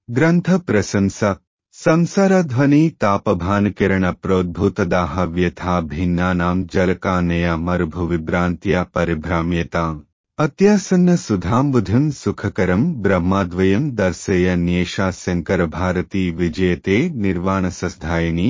గ్రంథ ప్రశంస సంసారధ్వని తాపభానుకిరణ ప్రోద్భూతదాహ వ్యథా భిన్నానాం జలకానయ మరుభు విభ్రాంత్యా పరిభ్రామ్యతాం అత్యాసన్న సుధాంబుధిం సుఖకరం బ్రహ్మాద్వయం దర్శయన్యేషా శంకర భారతి విజయతే నిర్వాణసస్థాయిని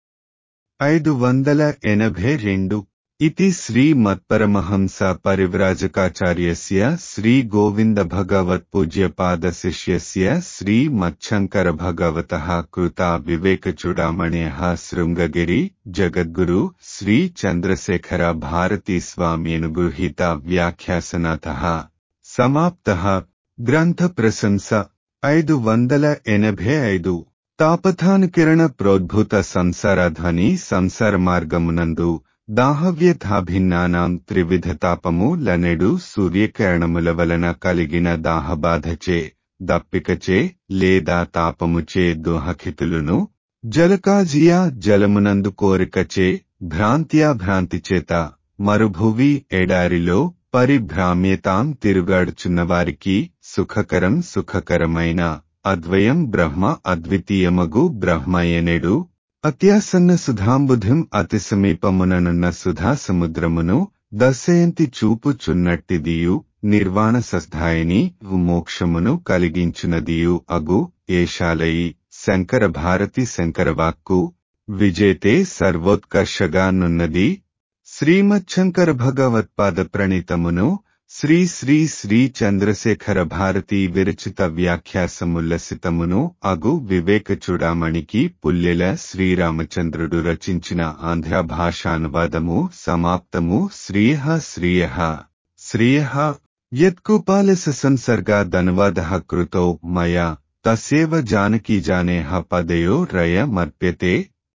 ఐదు వందల ఎనభై రెండు ఇతి శ్రీ మత్పరమహంస పరివ్రాజకాచార్యస్య శ్రీ గోవింద భగవత్ పూజ్యపాద శిష్యస్య శ్రీ మచ్చంకర భగవతః కృత వివేక చూడామణ్యః శృంగగిరి జగద్గురు శ్రీ చంద్రశేఖర భారతీ స్వామ్యనుగృహీత వ్యాఖ్యాసనాథః సమాప్తః గ్రంథ ప్రశంస ఐదు వందల ఎనభై ఐదు తాపథానుకిరణ ప్రోద్భూత సంసారధ్వని సంసార మార్గమునందు దాహవ్యథాభిన్నానాం త్రివిధ తాపము లనెడు సూర్యకిరణముల వలన కలిగిన దాహబాధచే దప్పికచే లేదా తాపముచే దోహకితులును జలకాజియా జలమునందు కోరికచే భ్రాంత్యా భ్రాంతి చేత మరుభువి ఎడారిలో పరిభ్రామ్యతాం తిరుగాడుచున్న వారికి సుఖకరం సుఖకరమైన అద్వయం బ్రహ్మ అద్వితీయమగు బ్రహ్మయనెడు అత్యాసన్న సుధాంబుధిం అతి సమీపముననున్న సుధా సముద్రమును దశయంతి చూపుచున్నట్టిదియు నిర్వాణ సస్థాయిని మోక్షమును కలిగించునదియు అగు ఏషాలయి శంకర భారతి శంకరవాక్కు విజేతే సర్వోత్కర్షగా నున్నది శ్రీమచ్చంకర భగవత్పాద ప్రణీతమును శ్రీ శ్రీ శ్రీ చంద్రశేఖర భారతి విరచిత వ్యాఖ్యాసముల్లసితమును అగు వివేక చూడామణికి పుల్లెల శ్రీరామచంద్రుడు రచించిన ఆంధ్ర భాషానువాదము సమాప్తము శ్రీయ శ్రియ శ్రియ యత్కుపాలస సంసర్గాదనువాద కృతో మయా తస్యేవ జానకీ జానేహ పదయో రయ మర్ప్యతే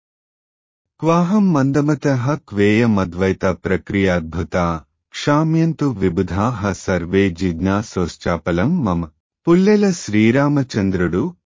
క్వాహం మందమతః క్వేయమద్వైత ప్రక్రియాద్భుత క్షామ్యంతు విబుధాః సర్వే జిజ్ఞాసోశ్చాపలం మమ పుల్లెల శ్రీరామచంద్రుడు